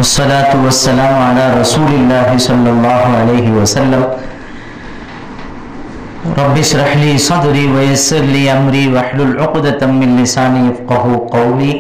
والصلاة والسلام على رسول الله صلى الله عليه وسلم رب اشرح لي صدري ويسر لي أمري واحلل عقدة من لساني يفقه قولي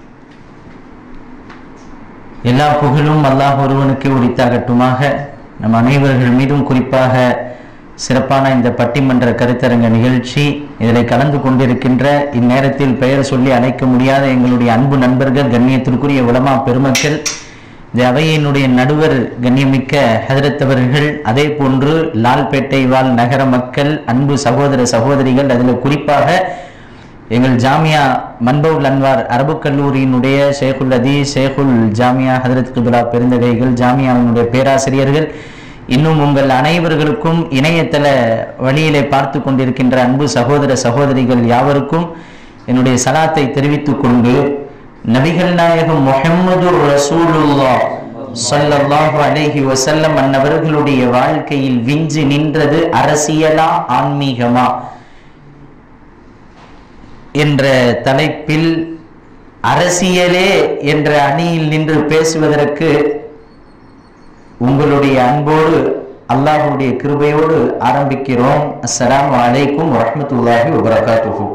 எல்லா புகழும் அல்லாஹ் ஒருவனுக்கு உரித்தாகட்டுமாக நம் அனைவர்கள் மீதும் குறிப்பாக சிறப்பான இந்த பட்டிமன்ற கருத்தரங்க நிகழ்ச்சி இதில் கலந்து கொண்டிருக்கின்ற இந்நேரத்தில் பெயர் சொல்லி அழைக்க முடியாத எங்களுடைய அன்பு நண்பர்கள் கண்ணியத்திற்குரிய உலமா பெருமக்கள் இந்த அவையினுடைய நடுவர் கண்ணியமிக்க ஹதரத் அவர்கள் அதே போன்று லால்பேட்டை வாழ் நகர மக்கள் அன்பு சகோதர சகோதரிகள் அதில் குறிப்பாக எங்கள் ஜாமியா மன்பவுல் அன்வார் அரபு கல்லூரியினுடைய ஷேகுல் அதி ஷேகுல் ஜாமியா ஹதரத் குதுலா பெருந்தகைகள் ஜாமியாவினுடைய பேராசிரியர்கள் இன்னும் உங்கள் அனைவர்களுக்கும் இணையதள வழியிலே பார்த்து கொண்டிருக்கின்ற அன்பு சகோதர சகோதரிகள் யாவருக்கும் என்னுடைய சலாத்தை தெரிவித்துக் கொண்டு நபிகள் நாயகம் முஹம்மது ரசூலுல்லா ஸல்லல்லாஹு அலைஹி வஸல்லம் அன்னவர்களுடைய வாழ்க்கையில் விஞ்சு நின்றது அரசியலா ஆன்மீகமா என்ற தலைப்பில் அரசியலே என்ற அணியில் நின்று பேசுவதற்கு உங்களுடைய அன்போடு அல்லாஹுடைய கிருபையோடு ஆரம்பிக்கிறோம் அஸ்ஸலாமு அலைக்கும் வரஹ்மத்துல்லாஹி வபரகாத்துஹு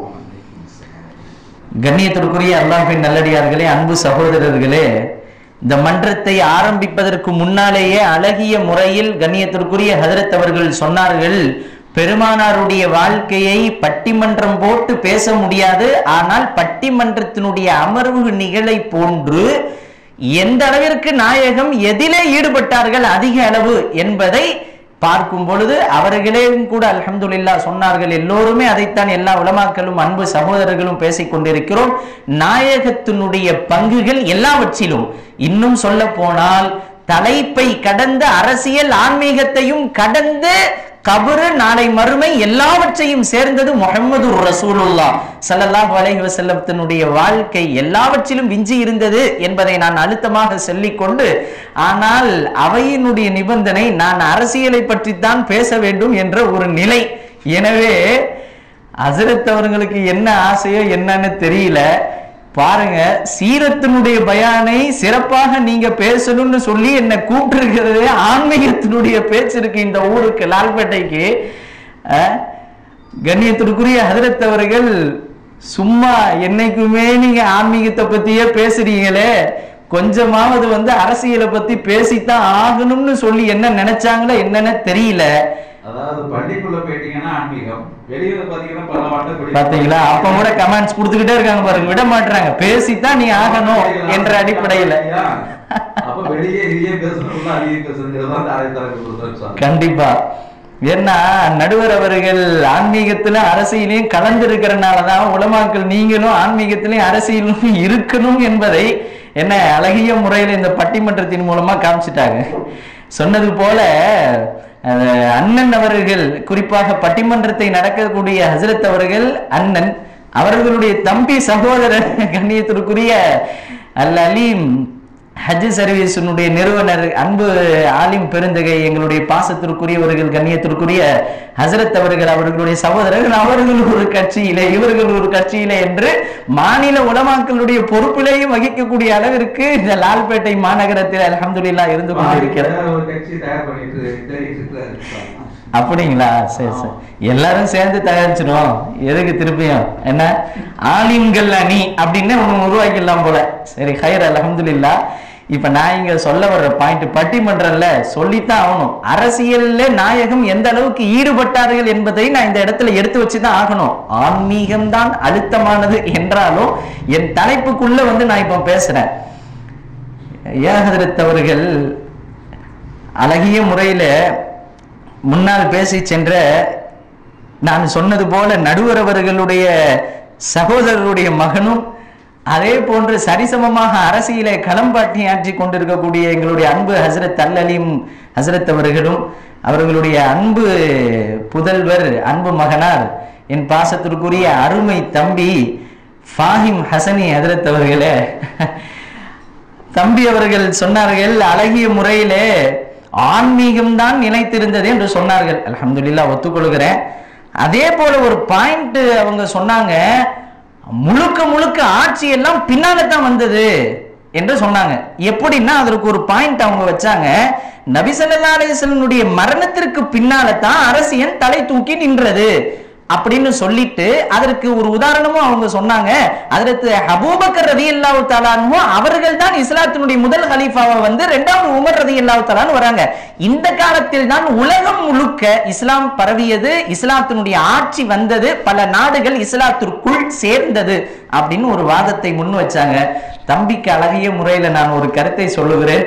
கண்ணியத்திற்குரிய அல்லாஹின் நல்லடியார்களே அன்பு சகோதரர்களே இந்த மன்றத்தை ஆரம்பிப்பதற்கு முன்னாலேயே அழகிய முறையில் கண்ணியத்திற்குரிய ஹதரத் அவர்கள் சொன்னார்கள் பெருமானாருடைய வாழ்க்கையை பட்டிமன்றம் போட்டு பேச முடியாது ஆனால் பட்டிமன்றத்தினுடைய அமர்வு நிகழை போன்று எந்த அளவிற்கு நாயகம் எதிலே ஈடுபட்டார்கள் அதிக அளவு என்பதை பார்க்கும் பொழுது அவர்களே கூட அல்ஹம்துலில்லா சொன்னார்கள் எல்லோருமே அதைத்தான் எல்லா உலமாக்களும் அன்பு சகோதரர்களும் பேசிக் கொண்டிருக்கிறோம் நாயகத்தினுடைய பங்குகள் எல்லாவற்றிலும் இன்னும் சொல்ல போனால் தலைப்பை கடந்த அரசியல் ஆன்மீகத்தையும் கடந்து கபரு நாளை மறுமை எல்லாவற்றையும் சேர்ந்தது முகமது ரசூலுல்லா சல்லல்லாஹு அலைஹி வஸல்லத்தினுடைய வாழ்க்கை எல்லாவற்றிலும் விஞ்சி இருந்தது என்பதை நான் அழுத்தமாக சொல்லிக்கொண்டு ஆனால் அவையினுடைய நிபந்தனை நான் அரசியலை பற்றித்தான் பேச வேண்டும் என்ற ஒரு நிலை எனவே அசரத் அவர்களுக்கு என்ன ஆசையோ என்னன்னு தெரியல பாருங்க சீரத்தினுடைய பயானை சிறப்பாக நீங்க பேசணும்னு சொல்லி என்ன கூப்பிட்டுருக்கிறது ஆன்மீகத்தினுடைய பேச்சு இருக்கு இந்த ஊருக்கு லால்பேட்டைக்கு அஹ், கண்ணியத்திற்குரிய ஹதரத் அவர்கள் சும்மா என்னைக்குமே நீங்க ஆன்மீகத்தை பத்தியே பேசுறீங்களே கொஞ்சமாவது வந்து அரசியலை பத்தி பேசித்தான் ஆகணும்னு சொல்லி என்ன நினைச்சாங்களோ என்னன்னு தெரியல அதாவது பள்ளிக்குள்ள போயிட்டீங்கன்னா ஆன்மீகம் வெளியில பாத்தீங்கன்னா பல வாட்டம் பாத்தீங்களா அப்ப கூட கமெண்ட்ஸ் கொடுத்துக்கிட்டே இருக்காங்க பாருங்க விட மாட்டாங்க பேசித்தான் நீ ஆகணும் என்ற அடிப்படையில அப்ப வெளியே இதையே பேசணும் உள்ள அதையே பேசணுங்கிறது தான் தாரை தரக்கு கண்டிப்பா ஏன்னா நடுவர் அவர்கள் ஆன்மீகத்துல அரசியலையும் கலந்திருக்கிறனாலதான் உலமாக்கள் நீங்களும் ஆன்மீகத்திலையும் அரசியலும் இருக்கணும் என்பதை என்ன அழகிய முறையில் இந்த பட்டிமன்றத்தின் மூலமா காமிச்சிட்டாங்க சொன்னது போல அஹ், அண்ணன் அவர்கள் குறிப்பாக பட்டிமன்றத்தை நடக்கக்கூடிய ஹசரத் அவர்கள் அண்ணன் அவர்களுடைய தம்பி சகோதரர் கண்ணியத்திற்குரிய அல் அலீம் ஹஜ் சர்வீஸினுடைய நிறுவனர் அன்பு ஆலிம் பெருந்தகை எங்களுடைய பாசத்திற்குரியவர்கள் கண்ணியத்திற்குரிய ஹசரத் அவர்கள் அவர்களுடைய சகோதரர்கள் அவர்கள் ஒரு கட்சியிலே இவர்கள் ஒரு கட்சியிலே என்று மாநில உலமாக்களுடைய பொறுப்பிலேயும் வகிக்கக்கூடிய அளவிற்கு இந்த லால்பேட்டை மாநகரத்தில் அல்ஹம்துலில்லாஹ் இருந்து கொண்டிருக்கிறது ஒரு கட்சி தயார் பண்ணிட்டு தேடிட்டு இருக்காரு. அப்படிங்களா சரி சரி எல்லாரும் சேர்ந்து தயாரிச்சிடும் எதுக்கு திருப்பியும் என்ன ஆலிம்கள் அணி அப்படின்னு ஒண்ணு உருவாக்கிடலாம் போல சரி ஹைர் அல்ஹம்துலில்லா இப்ப நான் இங்க சொல்ல வர்ற பாயிண்ட் பட்டிமன்றம்ல சொல்லித்தான் ஆகணும் அரசியல்ல நாயகம் எந்த அளவுக்கு ஈடுபட்டார்கள் என்பதை நான் இந்த இடத்துல எடுத்து வச்சுதான் ஆகணும் ஆன்மீகம் தான் அழுத்தமானது என்றாலும் என் தலைப்புக்குள்ள வந்து நான் இப்ப பேசுறேன் ஏகதரத் அவர்கள் அழகிய முறையில முன்னால் பேசி சென்ற நான் சொன்னது போல நடுவர் அவர்களுடைய சகோதரருடைய மகனும் அதே போன்று சரிசமமாக அரசியலை களம்பாட்டி ஆற்றி கொண்டிருக்கக்கூடிய எங்களுடைய அன்பு ஹசரத் அல்லலீம் ஹசரத் அவர்களும் அவர்களுடைய அன்பு புதல்வர் அன்பு மகனார் என் பாசத்திற்குரிய அருமை தம்பி ஃபாஹிம் ஹசனி ஹசரத் அவர்களே தம்பி அவர்கள் சொன்னார்கள் அழகிய முறையிலே ஆன்மீகம் தான் நிலைத்திருந்தது என்று சொன்னார்கள் அல்ஹம்துலில்லாஹ் ஒத்துக்கொள்கிறேன் அதே போல ஒரு பாயிண்ட் அவங்க சொன்னாங்க முழுக்க முழுக்க ஆட்சி எல்லாம் பின்னால தான் வந்தது என்று சொன்னாங்க எப்படின்னா அதற்கு ஒரு பாயிண்ட் அவங்க வச்சாங்க நபி ஸல்லல்லாஹு அலைஹி வஸல்லமுடைய மரணத்திற்கு பின்னால தான் அரசியல் தலை தூக்கி நின்றது அப்படின்னு சொல்லிட்டு அதற்கு ஒரு உதாரணமும் அவங்க சொன்னாங்க அதற்கு அபூபக்கர் ரதியல்லாஹு தஆலானு அவர்கள் தான் இஸ்லாத்தினுடைய முதல் ஹலீஃபாவை வந்து இரண்டாவது உமர் ரதியல்லாஹு தஆலான்னு வராங்க இந்த காலத்தில் தான் உலகம் முழுக்க இஸ்லாம் பரவியது இஸ்லாத்தினுடைய ஆட்சி வந்தது பல நாடுகள் இஸ்லாத்திற்குள் சேர்ந்தது அப்படின்னு ஒரு வாதத்தை முன் வச்சாங்க தம்பிக்கு அழகிய முறையில நான் ஒரு கருத்தை சொல்லுகிறேன்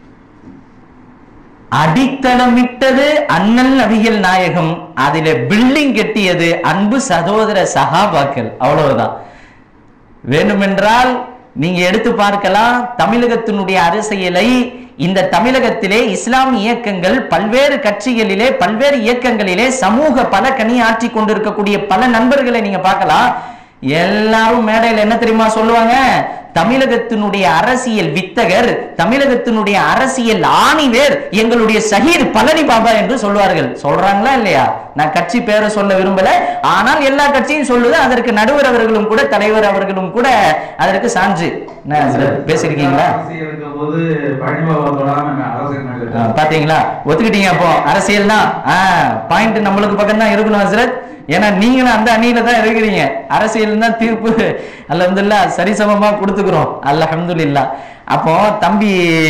அடித்தளமிட்டது அண்ணல் நபிகள் நாயகம் அதில பில்டிங் கட்டியது அன்பு சகோதர சகாபாக்கள் அவ்வளவுதான் வேண்டுமென்றால் நீங்க எடுத்து பார்க்கலாம் தமிழகத்தினுடைய அரசியலை இந்த தமிழகத்திலே இஸ்லாம் இயக்கங்கள் பல்வேறு கட்சிகளிலே பல்வேறு இயக்கங்களிலே சமூக பல கனி ஆற்றி கொண்டிருக்கக்கூடிய பல நண்பர்களை நீங்க பார்க்கலாம் எல்லாரும் மேடையில் என்ன தெரியுமா சொல்லுவாங்க தமிழகத்தினுடைய அரசியல் வித்தகர் தமிழகத்தினுடைய அரசியல் ஆணிவேர் எங்களுடைய ஷஹீத் பழனி பாபா என்று சொல்வார்கள் சொல்றாங்களா இல்லையா நான் கட்சி பேரை சொல்ல விரும்பல ஆனால் எல்லா கட்சியும் சொல்லுது அதற்கு நடுவர் அவர்களும் கூட தலைவர் அவர்களும் கூட அதற்கு சான்று என்ன சார், பேசியிருக்கீங்களா அரசியல் இருக்கும்போது பழனிபாபா தொடாம அரசியல் ஆ, நடக்குது. பாத்தீங்களா ஒத்துக்கிட்டீங்க அப்போ அரசியல் தான் பாயிண்ட் நம்மளுக்கு பக்கம் தான் இருக்கணும் ஹசரத் ஏன்னா நீங்களும் அந்த அணியில தான் இருக்கிறீங்க அரசியல் தான் தீர்ப்பு அல்ஹம்துலில்லா சரிசமமா கொடுத்துக்கிறோம் அல்ஹம்துலில்லா அப்போ தம்பி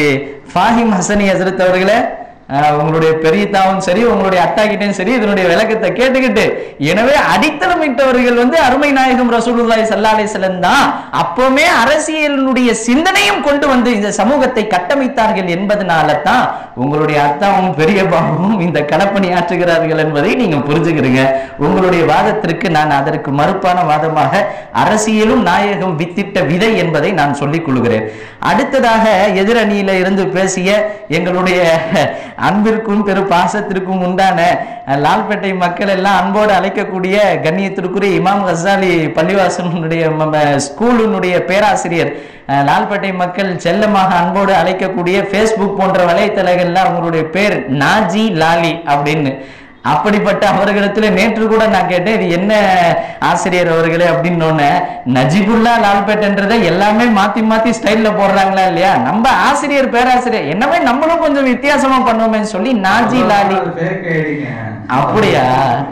ஃபாஹிம் ஹசனி ஹசரத் அவர்களே ஆ, உங்களுடைய பெரிய தாவும் சரி உங்களுடைய அத்தா கிட்டையும் சரி இதனுடைய விளக்கத்தை கேட்டுக்கிட்டு எனவே அடித்தளமிட்டவர்கள் வந்து அருமை நாயகம் ரசூலுல்லாஹி ஸல்லல்லாஹு அலைஹி வஸல்லம் தான் அப்பவுமே அரசியலினுடைய சிந்தனையும் கொண்டு வந்து இந்த சமூகத்தை கட்டமைத்தார்கள் என்பதனால தான் உங்களுடைய அத்தாவும் பெரிய பாபும் இந்த களப்பணி ஆற்றுகிறார்கள் என்பதை நீங்க புரிஞ்சுக்கிறீங்க உங்களுடைய வாதத்திற்கு நான் அதற்கு மறுப்பான வாதமாக அரசியலும் நாயகம் வித்திட்ட விதை என்பதை நான் சொல்லிக் கொள்கிறேன் அடுத்ததாக எதிரணியில இருந்து பேசிய எங்களுடைய அன்பிற்கும் பெரு பாசத்திற்கும் உண்டான அஹ், லால்பேட்டை மக்கள் எல்லாம் அன்போடு அழைக்கக்கூடிய கண்ணியத்திற்குரிய இமாம் கசாலி பள்ளிவாசனுடைய ஸ்கூலினுடைய பேராசிரியர் அஹ், லால்பேட்டை மக்கள் செல்லமாக அன்போடு அழைக்கக்கூடிய ஃபேஸ்புக் போன்ற வலைத்தளங்கள்ல அவங்களுடைய பேர் நாஜி லாலி அப்படின்னு அப்படிப்பட்ட அவர்களிடத்துல நேற்று கூட நான் கேட்டேன் இது என்ன ஆசிரியர் அவர்களே அப்படின்னு நஜிபுல்லா லால்பேட்ன்றதை எல்லாமே மாத்தி மாத்தி ஸ்டைல்ல போடுறாங்களா இல்லையா நம்ம ஆசிரியர் பேராசிரியர் என்னவே நம்மளும் கொஞ்சம் வித்தியாசமா பண்ணுவோமேன்னு சொல்லி நாஜி லாலி அது fake ஐடிங்க. அப்படியா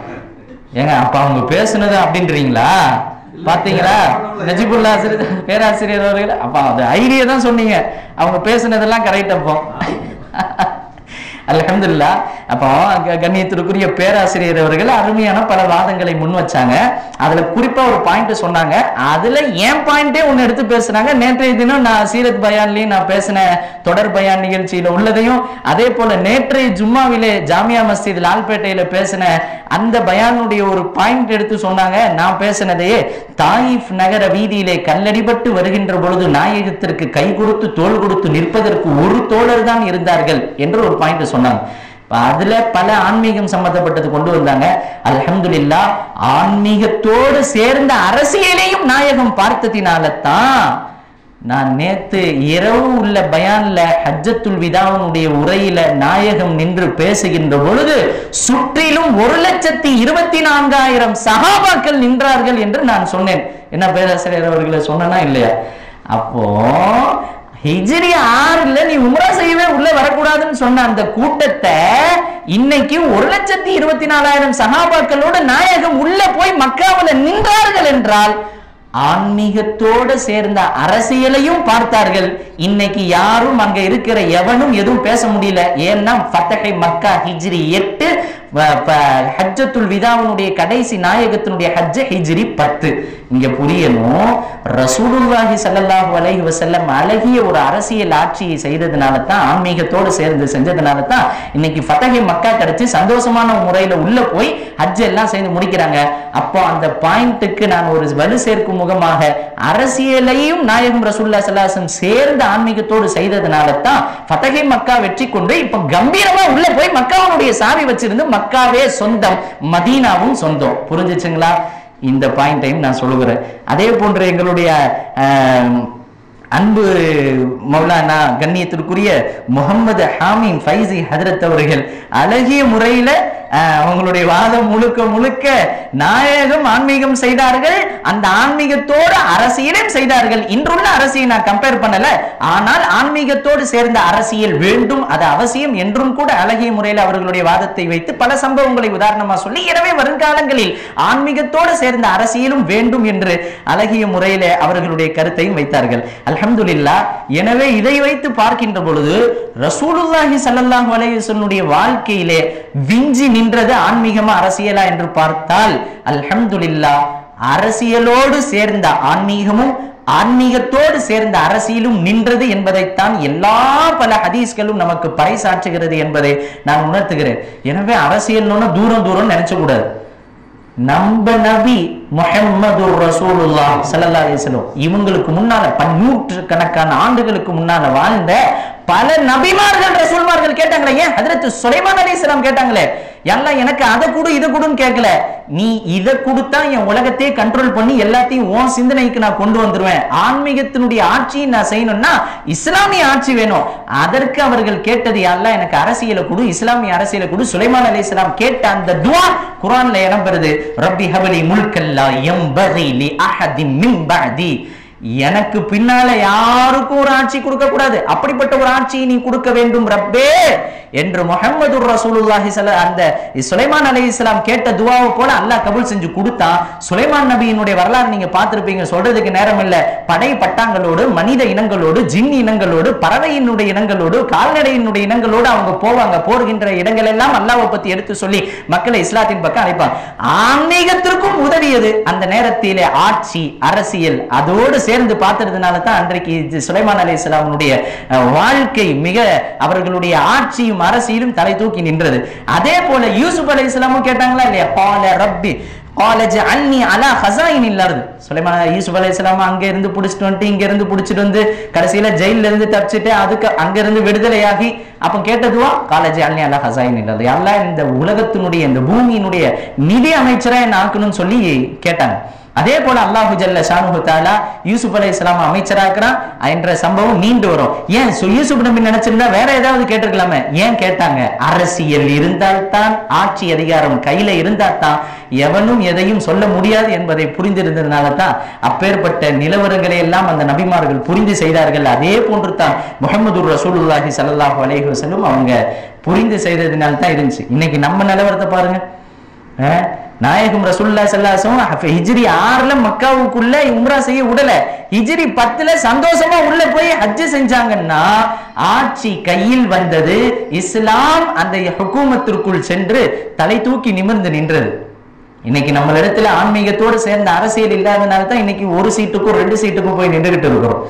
ஏங்க அப்ப அவங்க பேசுனது அப்படின்றீங்களா பாத்தீங்களா நஜிபுல்லா ஆசிரியர் பேராசிரியர் அவர்கள் அப்ப அது ஐடியா தான் சொன்னீங்க அவங்க பேசுனதெல்லாம் கரெக்ட் அப்போ அல்ஹம்துலில்லா அப்போ க- கண்ணியத்திற்குரிய பேராசிரியர் அவர்கள் அருமையான பல வாதங்களை முன் வச்சாங்க அதுல குறிப்பா ஒரு பாயிண்ட் சொன்னாங்க அதுல என் பாயிண்டே ஒன்னு எடுத்து பேசுனாங்க நேற்றைய தினம் நான் சீரத் பயான்லயும் நான் பேசின தொடர் பயான் நிகழ்ச்சியில உள்ளதையும் அதே போல நேற்றைய ஜும்மாவிலே ஜாமியா மஸ்ஜித் லால்பேட்டையில பேசின அந்த பயானுடைய ஒரு பாயிண்ட் எடுத்து சொன்னாங்க நான் பேசினதையே தாயிஃப் நகர வீதியிலே கல்லடிபட்டு வருகின்ற பொழுது நாயகத்திற்கு கை கொடுத்து தோள் கொடுத்து நிற்பதற்கு ஒரு தோழர் தான் இருந்தார்கள் என்று ஒரு பாயிண்ட் சொன்னாங்க இப்ப அதுல பல ஆன்மீகம் சம்பந்தப்பட்டது கொண்டு வந்தாங்க அல்ஹம்துலில்லா ஆன்மீகத்தோடு சேர்ந்த அரசியலையும் நாயகம் பார்த்ததினால தான் நான் நேத்து இரவு உள்ள பயான்ல ஹஜ்ஜத்துல் விதாவனுடைய உரையில நாயகம் நின்று பேசுகின்ற பொழுது சுற்றிலும் ஒரு லட்சத்தி இருபத்தி நான்காயிரம் சகாபாக்கள் நின்றார்கள் என்று நான் சொன்னேன் என்ன பேராசிரியர் அவர்களை சொன்னனா இல்லையா அப்போ ஹிஜ்ரி ஆறுல நீ உம்ரா செய்யவே உள்ள வரக்கூடாதுன்னு சொன்ன அந்த கூட்டத்தை இன்னைக்கு ஒரு லட்சத்தி இருபத்தி நாலாயிரம் சகாபாக்களோட நாயகம் உள்ள போய் மக்காவுல நின்றார்கள் என்றால் ஆன்மீகத்தோடு சேர்ந்த அரசியலையும் பார்த்தார்கள் இன்னைக்கு யாரும் அங்க இருக்கிற எவனும் எதுவும் பேச முடியல ஏன்னா ஃபத்தஹை மக்கா ஹிஜ்ரி எட்டு வ- ப- ஹஜ்ஜத்துல் விதாவினுடைய கடைசி நாயகத்தினுடைய ஹஜ்ஜ ஹிஜ்ரி பத்து இங்க புரியணும் ரசூலுல்லாஹி ஸல்லல்லாஹு அலைஹி வஸல்லம் அழகிய ஒரு அரசியல் ஆட்சியை செய்ததுனால தான் ஆன்மீகத்தோடு சேர்ந்து செஞ்சதுனால தான் இன்னைக்கு ஃபத்தஹை மக்கா கிடைச்சு சந்தோஷமான முறையில உள்ள போய் ஹஜ் எல்லாம் சேர்ந்து முடிக்கிறாங்க அப்போ அந்த பாயிண்ட்டுக்கு நான் ஒரு வலு சேர்க்கும் முகமாக அரசியலையும் நாயகம் ரசூல்லா சல்லாசம் சேர்ந்த ஆன்மீகத்தோடு செய்ததுனால தான் ஃபத்தஹை மக்கா வெற்றி கொண்டு இப்ப கம்பீரமா உள்ள போய் மக்காவுடைய சாவி வச்சிருந்து மக்காவே சொந்தம் மதீனாவும் சொந்தம் புரிஞ்சுச்சுங்களா இந்த பாயிண்டையும் நான் சொல்லுகிறேன் அதே போன்று எங்களுடைய ஆஹ், அன்பு மௌலானா கண்ணியத்திற்குரிய முகமது ஹாமிம் ஃபைசி ஹதரத் அவர்கள் அழகிய முறையில அஹ், அவங்களுடைய வாதம் முழுக்க முழுக்க நாயகம் ஆன்மீகம் செய்தார்கள் அந்த ஆன்மீகத்தோடு அரசியலையும் செய்தார்கள் இன்றுள்ள அரசியலை நான் கம்பேர் பண்ணல ஆனால் ஆன்மீகத்தோடு சேர்ந்த அரசியல் வேண்டும் அது அவசியம் என்றும் கூட அழகிய முறையில் அவர்களுடைய வாதத்தை வைத்து பல சம்பவங்களை உதாரணமா சொல்லி எனவே வருங்காலங்களில் ஆன்மீகத்தோடு சேர்ந்த அரசியலும் வேண்டும் என்று அழகிய முறையில அவர்களுடைய கருத்தையும் வைத்தார்கள் அல்ஹம்துலில்லாஹ் எனவே இதை வைத்து பார்க்கின்ற பொழுது ரசூலுல்லாஹி ஸல்லல்லாஹு அலைஹி வஸல்லுடைய வாழ்க்கையிலே விஞ்சி நின்றது ஆன்மீகமா அரசியலா என்று பார்த்தால் அல்ஹம்துலில்லாஹ் அரசியலோடு சேர்ந்த ஆன்மீகமும் ஆன்மீகத்தோடு சேர்ந்த அரசியலும் நின்றது என்பதைத்தான் எல்லா பல ஹதீஸ்களும் நமக்கு பறைசாற்றுகிறது என்பதை நான் உணர்த்துகிறேன் எனவே அரசியல்னு தூரம் தூரம் நினைச்ச கூடாது நம்ம நபி முஹம்மது ரசூலுல்லாஹ் ஸல்லல்லாஹு அலைஹி வஸல்லம் இவங்களுக்கு முன்னால பன்னூற்று கணக்கான ஆண்டுகளுக்கு முன்னால வாழ்ந்த பல நபிமார்கள் ரசூல்மார்கள் கேட்டாங்களே ஏன் ஹஜரத் சுலைமான் அலைஹிஸ்ஸலாம் கேட்டாங்களே எல்லாம் எனக்கு அதை கொடு இதை கொடுன்னு கேட்கல நீ இதை கொடுத்தா என் உலகத்தையே கண்ட்ரோல் பண்ணி எல்லாத்தையும் உன் சிந்தனைக்கு நான் கொண்டு வந்துருவேன் ஆன்மீகத்தினுடைய ஆட்சியை நான் செய்யணும்னா இஸ்லாமிய ஆட்சி வேணும் அதற்கு அவர்கள் கேட்டது எல்லாம் எனக்கு அரசியலை கொடு இஸ்லாமிய அரசியலை கொடு சுலைமான் அலைஹிஸ்ஸலாம் கேட்ட அந்த துவா குர்ஆன்ல இடம் பெறுது ரப்பி ஹபலி முல்கல்லா யம்பகி லி அஹதின் மின் பஅதி எனக்கு பின்னால யாருக்கும் ஒரு ஆட்சி கொடுக்க கூடாது அப்படிப்பட்ட ஒரு ஆட்சியை நீ கொடுக்க வேண்டும் ரப்பே என்று முஹம்மது ரசூலுல்லாஹி ஸல்ல அந்த சுலைமான் அலைஹிஸ்ஸலாம் கேட்ட துவாவை போல அல்லாஹ் கபூல் செஞ்சு கொடுத்தான் சுலைமான் நபியினுடைய வரலாறு நீங்க பார்த்திருப்பீங்க சொல்றதுக்கு நேரம் இல்ல படை பட்டாங்களோடு மனித இனங்களோடு ஜின் இனங்களோடு பறவையினுடைய இனங்களோடு கால்நடையினுடைய இனங்களோடு அவங்க போவாங்க போகின்ற இடங்கள் எல்லாம் அல்லாஹ்வை பத்தி எடுத்து சொல்லி மக்களை இஸ்லாத்தின் பக்கம் அழைப்பாங்க ஆன்மீகத்திற்கும் உதவியது அந்த நேரத்திலே ஆட்சி அரசியல் அதோடு சேர்ந்து பார்த்ததுனால தான் அன்றைக்கு இது சுலைமான் அலி இஸ்லாமுடைய வாழ்க்கை மிக அவர்களுடைய ஆட்சியும் அரசியலும் தலை தூக்கி நின்றது அதே போல யூசுப் அலி இஸ்லாமும் கேட்டாங்களா இல்லையா பால ரப்பி காலேஜ் அன்னி அலா ஹசாயின் இல்லாது சுலைமான் யூசுப் அலி இஸ்லாம் அங்க இருந்து புடிச்சிட்டு வந்துட்டு இங்க இருந்து புடிச்சிட்டு வந்து கடைசியில ஜெயில இருந்து தப்பிச்சுட்டு அதுக்கு அங்க இருந்து விடுதலையாகி அப்ப கேட்டதுவா காலேஜ் அன்னி அலா ஹசாயின் இல்லாது எல்லாம் இந்த உலகத்தினுடைய இந்த பூமியினுடைய நிதி அமைச்சரா என்ன ஆக்கணும்னு சொல்லி கேட்டாங்க அதே போல அல்லாஹு ஜல்ல ஷானுஹு தாலா யூசுப் அலை இஸ்லாம் அமைச்சராக்குறான் என்ற சம்பவம் நீண்டு வரும் ஏன் சு- யூசுப் நபி நினைச்சிருந்தா வேற ஏதாவது கேட்டிருக்கலாமே ஏன் கேட்டாங்க அரசியல் இருந்தால்தான் ஆட்சி அதிகாரம் கையில இருந்தால்தான் எவனும் எதையும் சொல்ல முடியாது என்பதை புரிந்திருந்ததுனால தான் அப்பேற்பட்ட நிலவரங்களை எல்லாம் அந்த நபிமார்கள் புரிந்து செய்தார்கள் அதே போன்று தான் முகமது ரசூலுல்லாஹி ஸல்லல்லாஹு அலைஹி வஸல்லம் அவங்க புரிந்து செய்ததினால தான் இருந்துச்சு இன்னைக்கு நம்ம நிலவரத்தை பாருங்க அஹ், நாயகம் ரசூல்லா சல்லாசம் ஹிஜ்ரி ஆறுல மக்காவுக்குள்ள உம்ரா செய்ய விடல ஹிஜ்ரி பத்துல சந்தோஷமா உள்ள போய் ஹஜ்ஜு செஞ்சாங்கன்னா ஆட்சி கையில் வந்தது இஸ்லாம் அந்த ஹுக்கூமத்திற்குள் சென்று தலை தூக்கி நிமிர்ந்து நின்றது இன்னைக்கு நம்மளிடத்துல ஆன்மீகத்தோடு சேர்ந்த அரசியல் இல்லாதனால தான் இன்னைக்கு ஒரு சீட்டுக்கும் ரெண்டு சீட்டுக்கும் போய் நின்றுகிட்டு இருக்கிறோம்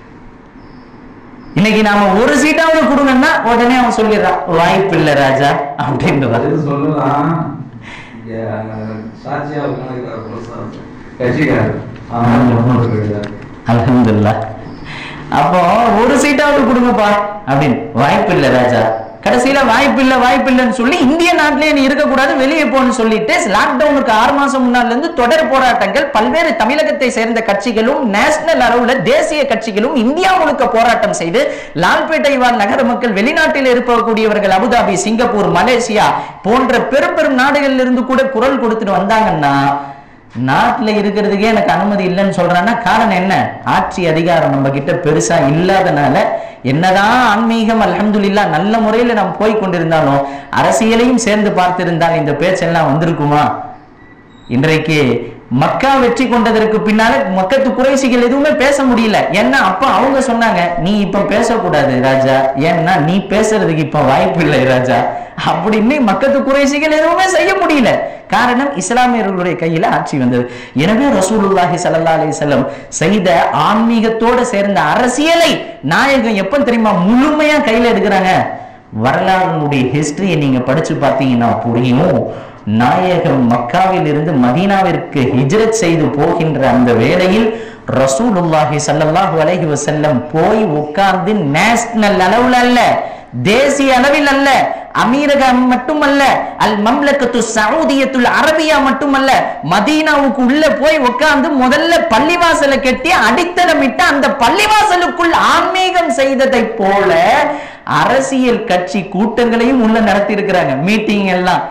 இன்னைக்கு நாம ஒரு சீட்டாவது கொடுங்கன்னா உடனே அவன் சொல்லிடுறான் வாய்ப்பு இல்ல ராஜா அப்படின்றான் அது சொல்லலாம் இங்க சாட்சியா உட்கார்ந்துருக்காரு புதுசா. கட்சிக்காரர் ஆமா, முன்னோட்டு இருக்காரு. அல்ஹம்துலில்லாஹ் அப்போ ஒரு சீட்டாவது கொடுங்கப்பா அப்படின்னு வாய்ப்பு இல்ல ராஜா கடைசியில வாய்ப்பு இல்ல வாய்ப்பு இல்லைன்னு சொல்லி இந்திய நாட்டிலே நீ இருக்கக்கூடாது வெளியே போன்னு சொல்லிட்டு லாக்டவுனுக்கு ஆறு மாசம் முன்னால இருந்து தொடர் போராட்டங்கள் பல்வேறு தமிழகத்தை சேர்ந்த கட்சிகளும் நேஷனல் அளவுல தேசிய கட்சிகளும் இந்தியா முழுக்க போராட்டம் செய்து லால்பேட்டை வாழ் நகர மக்கள் வெளிநாட்டில் இருக்கக்கூடியவர்கள் அபுதாபி சிங்கப்பூர் மலேசியா போன்ற பெரும் பெரும் நாடுகளில் இருந்து கூட குரல் கொடுத்துட்டு வந்தாங்கன்னா நாட்டுல இருக்கிறதுக்கே எனக்கு அனுமதி இல்லைன்னு சொல்றான்னா காரணம் என்ன ஆட்சி அதிகாரம் நம்ம கிட்ட பெருசா இல்லாதனால என்னதான் ஆன்மீகம் அல்ஹம்துலில்லாஹ் நல்ல முறையில நம்ம போய் கொண்டிருந்தாலும் அரசியலையும் சேர்ந்து பார்த்திருந்தால் இந்த பேச்செல்லாம் வந்திருக்குமா இன்றைக்கு மக்கா வெற்றி கொண்டதற்கு பின்னால மக்கத்து குறைசிகள் எதுவுமே பேச முடியல ஏன்னா அப்ப அவங்க சொன்னாங்க நீ இப்ப பேசக்கூடாது ராஜா ஏன்னா நீ பேசுறதுக்கு இப்ப வாய்ப்பு இல்லை ராஜா அப்படின்னு மக்கத்து குறைசிகள் எதுவுமே செய்ய முடியல காரணம் இஸ்லாமியர்களுடைய கையில ஆட்சி வந்தது எனவே ரசூலுல்லாஹி ஸல்லல்லாஹு அலைஹி வஸல்லம் செய்த ஆன்மீகத்தோட சேர்ந்த அரசியலை நாயகம் எப்ப தெரியுமா முழுமையா கையில எடுக்கிறாங்க வரலாறுடைய ஹிஸ்டரியை நீங்க படிச்சு பார்த்தீங்கன்னா புரியும் நாயகம் மக்காவில் இருந்து மதீனாவிற்கு ஹிஜ்ரத் செய்து போகின்ற அந்த வேளையில் ரசூலுல்லாஹி ஸல்லல்லாஹு அலைஹி வஸல்லம் போய் உட்கார்ந்து நேஷனல் அளவுல அல்ல தேசிய அளவில் அல்ல அமீரகம் மட்டுமல்ல அல் மம்லக்கத்து சவுதியத்துல் அரபியா மட்டுமல்ல மதீனாவுக்கு உள்ள போய் உட்கார்ந்து முதல்ல பள்ளிவாசலை கட்டி அடித்தளமிட்டு அந்த பள்ளிவாசலுக்குள் ஆன்மீகம் செய்ததை போல அரசியல் கட்சி கூட்டங்களையும் உள்ள நடத்தி இருக்கிறாங்க மீட்டிங் எல்லாம்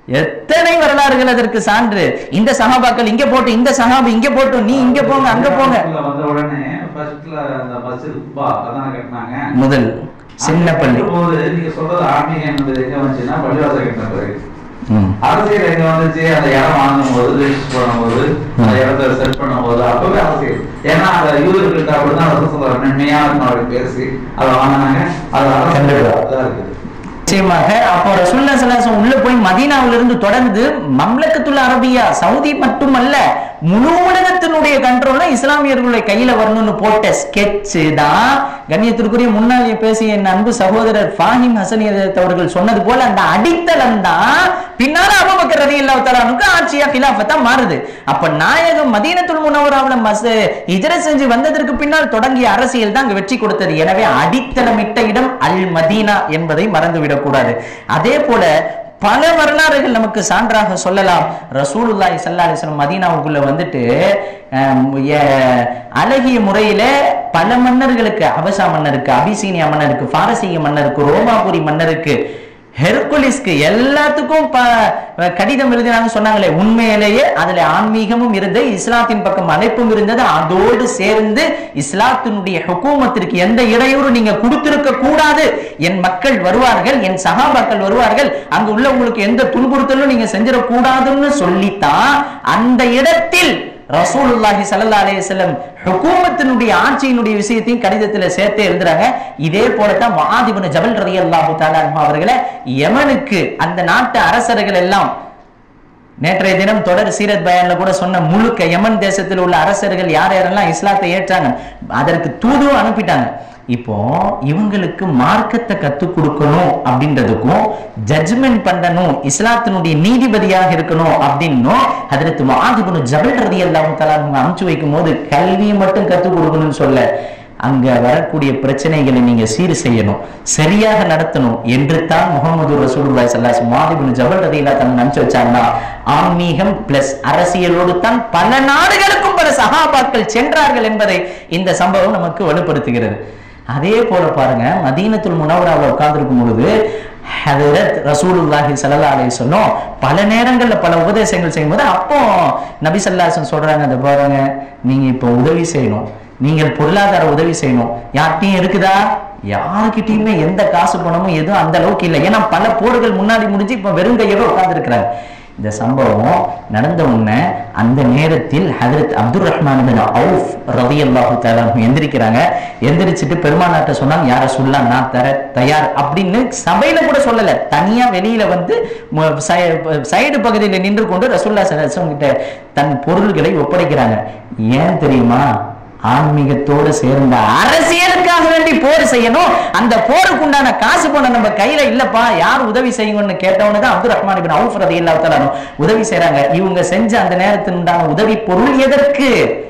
எத்தனை வரலாறுகள் அதற்கு சான்று இந்த சஹாபாக்கள் இங்க போட்டு இந்த சஹாபி இங்க போட்டு நீ இங்க போங்க அங்க போங்க உள்ள வந்த உடனே ஃபர்ஸ்ட்ல அந்த மஸ்ஜித் குபா அதான கட்டினாங்க முதல் சின்ன பள்ளி போது நீங்க சொல்றது ஆன்மீகம் என்பது எங்க வந்துச்சுன்னா பள்ளிவாசல் கட்டின பிறகு ம். அரசியல் எங்க வந்துச்சு அந்த இடம் வாங்கும் போது ரெஜிஸ்டர் பண்ணும்போது அந்த இடத்த செட் பண்ணும் போது அப்பவே அரசியல் ஏன்னா அந்த யூதர்கள்ட்ட அப்படிதான் ரசூல் சொல்றாரு மென்மையான பேசி அதை வாங்கினாங்க அது கண்டிப்பா. அரசியல் அதான் இருக்குது நிச்சயமாக அப்போ ரசூல்லா ஸல்லல்லாஹு உள்ள போய் மதீனாவிலிருந்து தொடர்ந்து மம்லக்கத்துல் அரபியா சவுதி மட்டுமல்ல முழு உலகத்தினுடைய கண்ட்ரோல்ல இஸ்லாமியர்களுடைய கையில வரணும்னு போட்ட ஸ்கெட்ச் தான் கண்ணியத்திற்குரிய முன்னாள் பேசிய என் அன்பு சகோதரர் ஃபாஹிம் ஹசனி அவர்கள் சொன்னது போல அந்த அடித்தளம் தான் பின்னால அபூபக்கர் ரலியல்லாஹு தஆலாவுக்கு ஆட்சியா கிலாஃபத்தா மாறுது அப்ப நாயகம் மதீனத்துல் முனவராவுல மஸ் ஹிஜ்ரத் செஞ்சு வந்ததற்கு பின்னால் தொடங்கிய அரசியல் தான் அங்க வெற்றி கொடுத்தது எனவே அடித்தளமிட்ட இடம் அல் மதீனா என்பதை மறந்துவிடக் கூடாது அதே போல பல வரலாறுகள் நமக்கு சான்றாக சொல்லலாம் ரசூலுல்லாஹி ஸல்லல்லாஹு அலைஹி வஸல்லம் மதீனாவுக்குள்ள வந்துட்டு அஹ், எ- அழகிய முறையில பல மன்னர்களுக்கு அபசா மன்னருக்கு அபிசீனியா மன்னருக்கு பாரசீக மன்னருக்கு ரோமாபுரி மன்னருக்கு ஹெர்குலிஸ்க்கு எல்லாத்துக்கும் ப- கடிதம் எழுதினாங்க சொன்னாங்களே உண்மையிலேயே அதுல ஆன்மீகமும் இருந்து இஸ்லாத்தின் பக்கம் அழைப்பும் இருந்தது அதோடு சேர்ந்து இஸ்லாத்தினுடைய ஹுக்கூமத்திற்கு எந்த இடையூறு நீங்க கொடுத்திருக்க கூடாது என் மக்கள் வருவார்கள் என் சகாபாக்கள் வருவார்கள் அங்க உள்ளவங்களுக்கு எந்த துன்புறுத்தலும் நீங்க செஞ்சிடக் கூடாதுன்னு சொல்லித்தான் அந்த இடத்தில் ரசூலுல்லாஹி ஸல்லல்லாஹு அலைஹி வஸல்லம் ஹுக்கூமத்தினுடைய ஆட்சியினுடைய விஷயத்தையும் கடிதத்துல சேர்த்து எழுதுறாங்க இதே போலத்தான் முஆத் இப்னு ஜபல் ரலியல்லாஹு தஆலா அன்ஹு அவர்களை யமனுக்கு அந்த நாட்டு அரசர்கள் எல்லாம் நேற்றைய தினம் தொடர் சீரத் பயான்ல கூட சொன்ன முழுக்க யமன் தேசத்தில் உள்ள அரசர்கள் யார் யாரெல்லாம் இஸ்லாத்தை ஏற்றாங்க அதற்கு தூதுவும் அனுப்பிட்டாங்க இப்போ இவங்களுக்கு மார்க்கத்தை கத்துக் கொடுக்கணும் அப்படின்றதுக்கும் ஜட்ஜ்மெண்ட் பண்ணணும் இஸ்லாத்தினுடைய நீதிபதியாக இருக்கணும் அப்படின்னும் அதற்கு மாதிபுனு ஜபல் ரதி எல்லாம் அனுப்பிச்சு வைக்கும் போது கல்வியை மட்டும் கத்துக் கொடுக்கணும்னு சொல்ல அங்க வரக்கூடிய பிரச்சனைகளை நீங்க சீர் செய்யணும் சரியாக நடத்தணும் என்று தான் முகமது ரசூலுல்லாஹி ஸல்லல்லாஹு அலைஹி மாதிபுனு ஜபல் ரதியல்லாஹு தஆலா அனுப்பிச்சு வச்சாங்கன்னா ஆன்மீகம் பிளஸ் அரசியலோடு தான் பல நாடுகளுக்கும் பல சகாபாக்கள் சென்றார்கள் என்பதை இந்த சம்பவம் நமக்கு வலுப்படுத்துகிறது அதே போல பாருங்க மதீனத்துல் முனவராவில் உட்கார்ந்திருக்கும் பொழுது ஹதரத் ரசூலுல்லாஹி ஸல்லல்லாஹு அலைஹி வஸல்லம் பல நேரங்கள்ல பல உபதேசங்கள் செய்யும்போது அப்போ நபி ஸல்லல்லாஹு அலைஹி வஸல்லம் சொல்றாங்க அதை பாருங்க நீங்க இப்போ உதவி செய்யணும் நீங்கள் பொருளாதார உதவி செய்யணும் யார்கிட்டயும் இருக்குதா யாருக்கிட்டயுமே எந்த காசு பணமும் எதுவும் அந்த அளவுக்கு இல்லை ஏன்னா பல போர்கள் முன்னாடி முடிஞ்சு இப்ப வெறும் கையோட உட்கார்ந்துருக்கிறாங்க இந்த சம்பவம் நடந்த உடனே அந்த நேரத்தில் ஹதரத் அப்துல் ரஹ்மான் பின் அவுஃப் ரலியல்லாஹு தஆலா அன்ஹு எந்திரிக்கிறாங்க எந்திரிச்சிட்டு பெருமானாட்ட சொன்னாங்க யார சொல்லலாம் நான் தர தயார் அப்படின்னு சபையில கூட சொல்லல தனியா வெளியில வந்து ம- சை- சைடு பகுதியில் நின்று கொண்டு ரசூல்லா ஸல்லல்லாஹு அலைஹி வஸல்லம் கிட்ட தன் பொருள்களை ஒப்படைக்கிறாங்க ஏன் தெரியுமா ஆன்மீகத்தோடு சேர்ந்த அரசியலுக்காக வேண்டி போர் செய்யணும் அந்த போருக்கு உண்டான காசு பணம் நம்ம கையில இல்லப்பா யார் உதவி செய்யுங்கன்னு கேட்டவனு தான் அப்துல் ரஹ்மான் இப்னு அவுஃப் ரலியல்லாஹு தஆலா அன்ஹு உதவி செய்றாங்க இவங்க செஞ்ச அந்த நேரத்தில் உண்டான உதவி பொருள் எதற்கு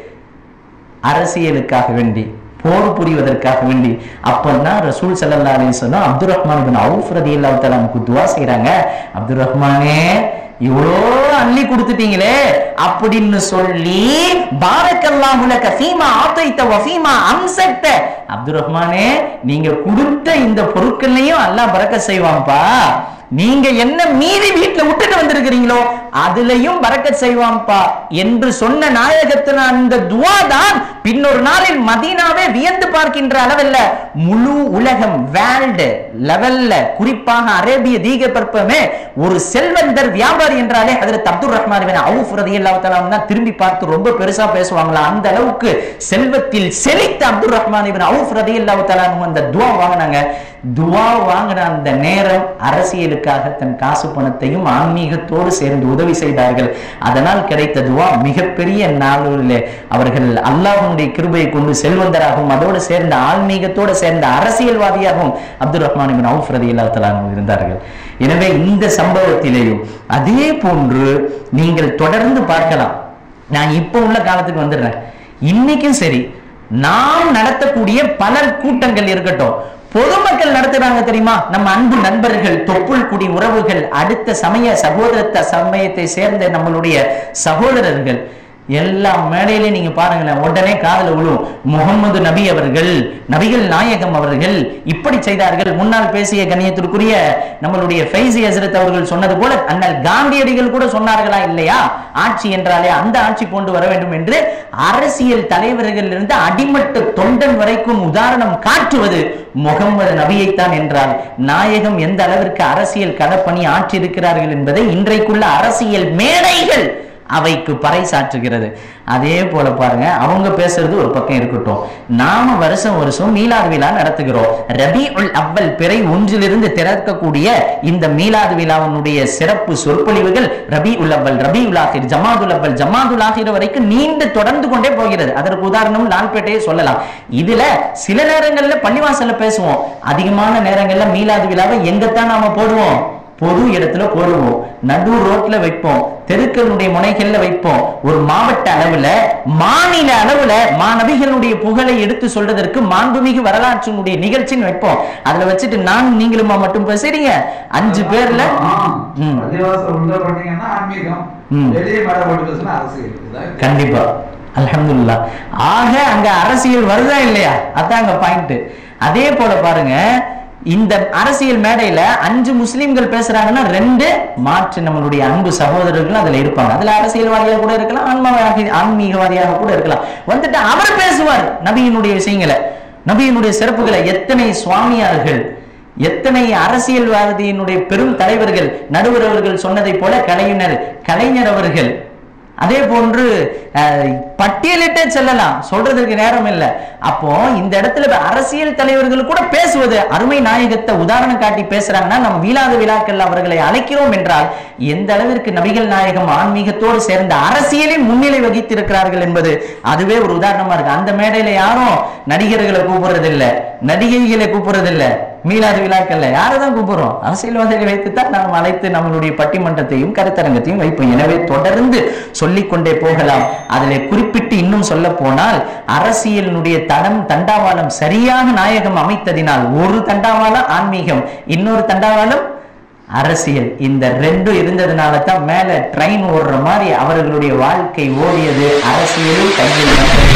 அரசியலுக்காக வேண்டி போர் புரிவதற்காக வேண்டி அப்பதான் ரசூல் ஸல்லல்லாஹு அலைஹி வஸல்லம் அப்துல் ரஹ்மான் இப்னு அவுஃப் ரலியல்லாஹு தஆலா அன்ஹுக்கு துஆ செய்றாங்க அப்துல் ரஹ்மானே இவ்வளோ அள்ளி கொடுத்துட்டீங்களே அப்படின்னு சொல்லி பாரக்கல்லாஹு லக ஃபீமா ஆதைத்த வ ஃபீமா அம்சக்த அப்துல் ரஹ்மானே நீங்க கொடுத்த இந்த பொருட்கள்லையும் அல்லாஹ் பரக்கத் செய்வான்ப்பா நீங்க என்ன மீதி வீட்டுல விட்டுட்டு வந்திருக்கிறீங்களோ அதுலயும் பறக்கத் செய்வான்பா என்று சொன்ன நாயகத்தின் அந்த துவா தான் பின்னொரு நாளில் மதீனாவே வியந்து பார்க்கின்ற அளவில் முழு உலகம் வேர்ல்டு லெவல்ல குறிப்பாக அரேபிய தீபகற்பமே ஒரு செல்வந்தர் வியாபாரி என்றாலே ஹஜரத் அப்துல் ரஹ்மான் இப்னு அவுஃப் ரலியல்லாஹு தஆலா தான் திரும்பி பார்த்து ரொம்ப பெருசா பேசுவாங்களா அந்த அளவுக்கு செல்வத்தில் செழித்த அப்துல் ரஹ்மான் இப்னு அவுஃப் ரலியல்லாஹு தஆலா அந்த துவா வாங்கினாங்க துவா வாங்கின அந்த நேரம் அரசியலுக்காக தன் காசு பணத்தையும் ஆன்மீகத்தோடு சேர்ந்து உதவி செய்தார்கள் அதனால் கிடைத்த துவா மிகப்பெரிய நாளிலே அவர்கள் அல்லாஹ்வுடைய கிருபையை கொண்டு செல்வந்தராகவும் அதோடு சேர்ந்த ஆன்மீகத்தோடு சேர்ந்த அரசியல்வாதியாகவும் அப்துல் ரஹ்மான் இப்னு அவுஃப் ரலியல்லாஹு தஆலா அன்ஹு இருந்தார்கள் எனவே இந்த சம்பவத்திலேயும் அதே போன்று நீங்கள் தொடர்ந்து பார்க்கலாம் நான் இப்போ உள்ள காலத்துக்கு வந்துடுறேன் இன்னைக்கும் சரி நாம் நடத்தக்கூடிய பல கூட்டங்கள் இருக்கட்டும் பொதுமக்கள் நடத்துறாங்க தெரியுமா நம்ம அன்பு நண்பர்கள் தொப்புள் குடி உறவுகள் அடுத்த சமய சகோதரத்த சமயத்தை சேர்ந்த நம்மளுடைய சகோதரர்கள் எல்லா மேடையிலையும் நீங்க பாருங்களேன் உடனே காதுல விழும் முகமது நபி அவர்கள் நபிகள் நாயகம் அவர்கள் இப்படி செய்தார்கள் முன்னால் பேசிய கண்ணியத்திற்குரிய நம்மளுடைய ஃபைசி ஹசரத் அவர்கள் சொன்னது போல அண்ணல் காந்தியடிகள் கூட சொன்னார்களா இல்லையா ஆட்சி என்றாலே அந்த ஆட்சி கொண்டு வர வேண்டும் என்று அரசியல் தலைவர்கள் இருந்து அடிமட்ட தொண்டன் வரைக்கும் உதாரணம் காட்டுவது முகமது நபியைத்தான் என்றால் நாயகம் எந்த அளவிற்கு அரசியல் களப்பணி ஆற்றியிருக்கிறார்கள் என்பதை இன்றைக்குள்ள அரசியல் மேடைகள் அவைக்கு பறைசாற்றுகிறது அதே போல பாருங்க அவங்க பேசுறது ஒரு பக்கம் இருக்கட்டும் நாம வருஷம் வருஷம் மீலாது விழா நடத்துகிறோம் ரபி உல் அவ்வல் பிறை ஒன்றிலிருந்து திறக்கக்கூடிய இந்த மீலாது விழாவினுடைய சிறப்பு சொற்பொழிவுகள் ரபி உல் அவ்வல் ரபி உல் ஆஹிர் ஜமாதுல் அவ்வல் ஜமாதுல் ஆஹிர் வரைக்கும் நீண்டு தொடர்ந்து கொண்டே போகிறது அதற்கு உதாரணம் லால்பேட்டையே சொல்லலாம் இதுல சில நேரங்கள்ல பள்ளிவாசல்ல பேசுவோம் அதிகமான நேரங்கள்ல மீலாது விழாவை எங்கத்தான் நாம போடுவோம் பொது இடத்துல போடுவோம் நடு ரோட்ல வைப்போம் தெருக்களுடைய முனைகள்ல வைப்போம் ஒரு மாவட்ட அளவுல மாநில அளவுல மாணவிகளுடைய புகழை எடுத்து சொல்றதற்கு மாண்புமிகு வரலாற்றினுடைய நிகழ்ச்சின்னு வைப்போம் அதுல வச்சுட்டு நான் நீங்களுமா மட்டும் பேசுறீங்க அஞ்சு பேர்ல ம். பள்ளிவாசல் உள்ள பண்ணீங்கன்னா ஆன்மீகம் ம். வெளியே மேல போட்டு பேசினா அரசியல் இதான் கண்டிப்பா அல்ஹம்துலில்லாஹ் ஆக அங்க அரசியல் வருதா இல்லையா அதான் அங்க பாயிண்ட் அதே போல பாருங்க இந்த அரசியல் மேடையில அஞ்சு முஸ்லிம்கள் பேசுறாங்கன்னா ரெண்டு மாற்று நம்மளுடைய அன்பு சகோதரர்கள் அதுல இருப்பாங்க அதுல அரசியல்வாதியாக கூட இருக்கலாம் ஆன்மவாதி ஆன்மீகவாதியாக கூட இருக்கலாம் வந்துட்டு அவர் பேசுவார் நபியினுடைய விஷயங்களை நபியினுடைய சிறப்புகளை எத்தனை சுவாமியார்கள் எத்தனை அரசியல்வாதியினுடைய பெரும் தலைவர்கள் நடுவர் அவர்கள் சொன்னதை போல கலைஞர் கலைஞர் அவர்கள் அதே போன்று அஹ், பட்டியலிட்டே செல்லலாம் சொல்றதுக்கு நேரம் இல்லை அப்போ இந்த இடத்துல அரசியல் தலைவர்கள் கூட பேசுவது அருமை நாயகத்தை உதாரணம் காட்டி பேசுறாங்கன்னா நம்ம வீழாத விழாக்கள் அவர்களை அழைக்கிறோம் என்றால் எந்த அளவிற்கு நபிகள் நாயகம் ஆன்மீகத்தோடு சேர்ந்த அரசியலில் முன்னிலை வகித்திருக்கிறார்கள் என்பது அதுவே ஒரு உதாரணமா இருக்கு அந்த மேடையில யாரும் நடிகர்களை கூப்பிடுறது இல்ல நடிகைகளை கூப்பிடுறது இல்ல மீளாது விழாக்கள்ல யாரை தான் கூப்பிடுறோம் அரசியல்வாதிகளை வைத்துத்தான் நாம் அழைத்து நம்மளுடைய பட்டிமன்றத்தையும் கருத்தரங்கத்தையும் வைப்போம் எனவே தொடர்ந்து சொல்லிக்கொண்டே போகலாம் அதிலே குறிப்பிட்டு இன்னும் சொல்ல போனால் அரசியலினுடைய தடம் தண்டாவாளம் சரியாக நாயகம் அமைத்ததினால் ஒரு தண்டாவாளம் ஆன்மீகம் இன்னொரு தண்டாவாளம் அரசியல் இந்த ரெண்டும் இருந்ததுனால தான் மேல ட்ரெயின் ஓடுற மாதிரி அவர்களுடைய வாழ்க்கை ஓடியது அரசியலும் கையில்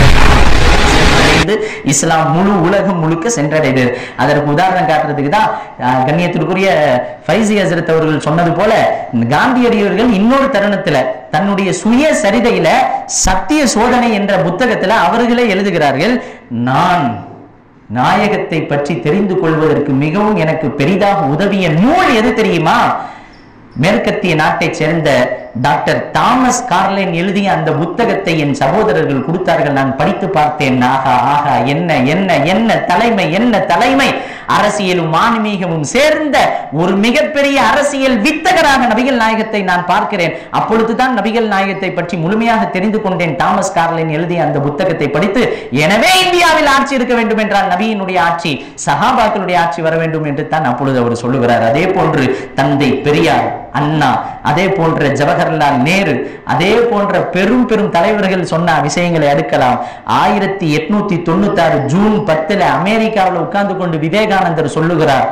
சென்றடைந்து இஸ்லாம் முழு உலகம் முழுக்க சென்றடைது அதற்கு உதாரணம் காட்டுறதுக்கு தான் அஹ், கண்ணியத்திற்குரிய ஃபைசி ஹசரத் அவர்கள் சொன்னது போல காந்தியடிவர்கள் இன்னொரு தருணத்துல தன்னுடைய சுய சரிதையில சத்திய சோதனை என்ற புத்தகத்துல அவர்களே எழுதுகிறார்கள் நான் நாயகத்தை பற்றி தெரிந்து கொள்வதற்கு மிகவும் எனக்கு பெரிதாக உதவிய நூல் எது தெரியுமா மேற்கத்திய நாட்டைச் சேர்ந்த டாக்டர் தாமஸ் கார்லைன் எழுதிய அந்த புத்தகத்தை என் சகோதரர்கள் கொடுத்தார்கள் நான் படித்து பார்த்தேன் ஆகா ஆகா என்ன என்ன என்ன தலைமை என்ன தலைமை அரசியலும் ஆன்மீகமும் சேர்ந்த ஒரு மிகப்பெரிய அரசியல் வித்தகராக நபிகள் நாயகத்தை நான் பார்க்கிறேன் அப்பொழுதுதான் நபிகள் நாயகத்தை பற்றி முழுமையாக தெரிந்து கொண்டேன் தாமஸ் கார்லைன் எழுதிய அந்த புத்தகத்தை படித்து எனவே இந்தியாவில் ஆட்சி இருக்க வேண்டும் என்றால் நபியினுடைய ஆட்சி சஹாபாக்களுடைய ஆட்சி வர வேண்டும் என்று தான் அப்பொழுது அவர் சொல்லுகிறார் அதே போன்று தந்தை பெரியார் அண்ணா அதே போன்ற ஜவஹர்லால் நேரு அதே போன்ற பெரும் பெரும் தலைவர்கள் சொன்ன விஷயங்களை அடுக்கலாம் ஆயிரத்தி எட்நூத்தி தொண்ணூத்தி ஆறு ஜூன் பத்துல அமெரிக்காவில் உட்கார்ந்து கொண்டு விவேகானந்தர் சொல்லுகிறார்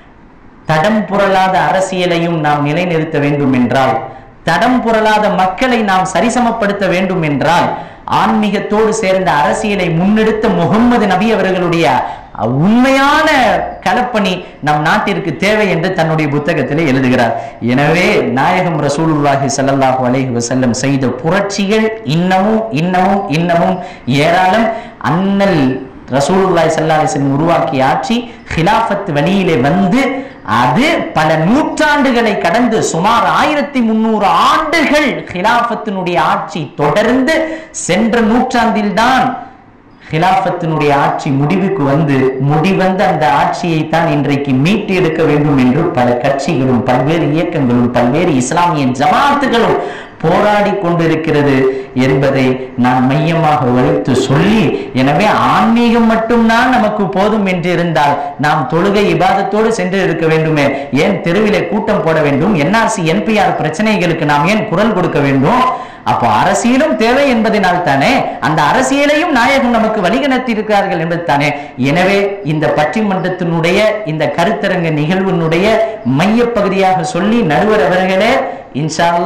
தடம் புரளாத அரசியலையும் நாம் நிலைநிறுத்த வேண்டும் என்றால் தடம் புரளாத மக்களை நாம் சரிசமப்படுத்த வேண்டும் என்றால் ஆன்மீகத்தோடு சேர்ந்த அரசியலை முன்னெடுத்த முகம்மது நபி அவர்களுடைய உண்மையான களப்பணி நம் நாட்டிற்கு தேவை என்று தன்னுடைய புத்தகத்திலே எழுதுகிறார் எனவே நாயகம் ரசூலுல்லாஹி ஸல்லல்லாஹு அலைஹி வஸல்லம் செய்த புரட்சிகள் இன்னமும் இன்னமும் இன்னமும் ஏராளம் அண்ணல் ரசூலுல்லாஹி ஸல்லல்லாஹு அலைஹி வஸல்லம் உருவாக்கிய ஆட்சி ஹிலாஃபத் வழியிலே வந்து அது பல நூற்றாண்டுகளை கடந்து சுமார் ஆயிரத்தி முன்னூறு ஆண்டுகள் ஹிலாஃபத்தினுடைய ஆட்சி தொடர்ந்து சென்ற நூற்றாண்டில்தான் ஹிலாஃபத்தினுடைய ஆட்சி முடிவுக்கு வந்து முடிவந்த அந்த ஆட்சியை தான் இன்றைக்கு மீட்டு எடுக்க வேண்டும் என்று பல கட்சிகளும் பல்வேறு இயக்கங்களும் பல்வேறு இஸ்லாமிய ஜமாத்துகளும் போராடி கொண்டிருக்கிறது என்பதை நான் மையமாக வைத்து சொல்லி எனவே ஆன்மீகம் மட்டும்தான் நமக்கு போதும் என்று இருந்தால் நாம் தொழுகை இபாதத்தோடு சென்று இருக்க வேண்டுமே ஏன் தெருவிலே கூட்டம் போட வேண்டும் என்ஆர்சி என்பிஆர் பிரச்சனைகளுக்கு நாம் ஏன் குரல் கொடுக்க வேண்டும் அப்போ அரசியலும் தேவை என்பதனால் தானே அந்த அரசியலையும் நாயகம் நமக்கு வழிநடத்தி இருக்கிறார்கள் என்பது தானே எனவே இந்த பட்டிமன்றத்தினுடைய இந்த கருத்தரங்க நிகழ்வினுடைய மையப்பகுதியாக சொல்லி நடுவர் அவர்களே இன்ஷா அல்லாஹ்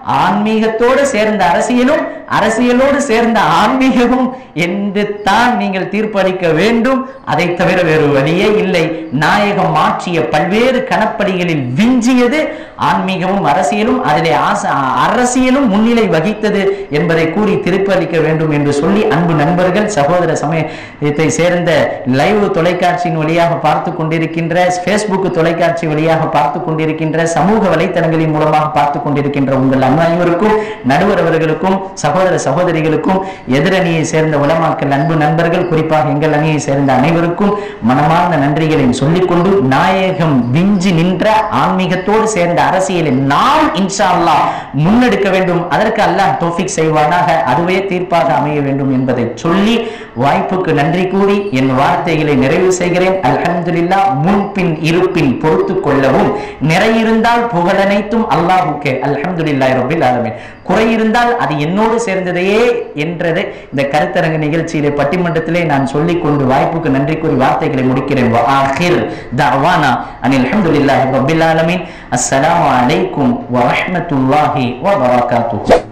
ஆன்மீகத்தோடு சேர்ந்த அரசியலும் அரசியலோடு சேர்ந்த ஆன்மீகமும் என்று தான் நீங்கள் தீர்ப்பளிக்க வேண்டும் அதை தவிர வேறு வழியே இல்லை நாயகம் மாற்றிய பல்வேறு கணப்படிகளில் விஞ்சியது ஆன்மீகமும் அரசியலும் அதிலே ஆச- அரசியலும் முன்னிலை வகித்தது என்பதை கூறி திருப்பளிக்க வேண்டும் என்று சொல்லி அன்பு நண்பர்கள் சகோதர சமயத்தை சேர்ந்த லைவ் தொலைக்காட்சியின் வழியாக பார்த்து கொண்டிருக்கின்ற Facebook தொலைக்காட்சி வழியாக பார்த்து கொண்டிருக்கின்ற சமூக வலைத்தளங்களின் மூலமாக பார்த்து கொண்டிருக்கின்ற உங்கள் அனைவருக்கும் நடுவர் அவர்களுக்கும் சகோதர சகோதரிகளுக்கும் எதிரணியை சேர்ந்த உலமாக்கள் அன்பு நண்பர்கள் குறிப்பாக எங்கள் அணியை சேர்ந்த அனைவருக்கும் மனமார்ந்த நன்றிகளை சொல்லிக்கொண்டு நாயகம் விஞ்சி நின்ற ஆன்மீகத்தோடு சேர்ந்த அரசியலை நாம் இன்ஷா அல்லாஹ் முன்னெடுக்க வேண்டும் அதற்கு அல்லாஹ் தோஃபிக் செய்வானாக அதுவே தீர்ப்பாக அமைய வேண்டும் என்பதை சொல்லி வாய்ப்புக்கு நன்றி கூறி என் வார்த்தைகளை நிறைவு செய்கிறேன் அல்ஹம்துலில்லாஹ் முன்பின் இருப்பின் பொறுத்து கொள்ளவும் நிறையிருந்தால் புகழனைத்தும் அல்லாஹுக்கே அல்ஹம்துலில்லாஹி ரப்பில் ஆலமீன் குறை இருந்தால் அது என்னோடு சேர்ந்ததையே என்றதை இந்த கருத்தரங்க நிகழ்ச்சியிலே பட்டிமன்றத்திலே நான் சொல்லிக் கொண்டு வாய்ப்புக்கு நன்றி கூறி வார்த்தைகளை முடிக்கிறேன் வ ஆகிர் தஅவானா அனில் அல்ஹம்துலில்லாஹி ரப்பில் ஆலமீன் அஸ்ஸலாமு அலைக்கும் வ ரஹ்மத்துல்லாஹி வ பரகாத்துஹு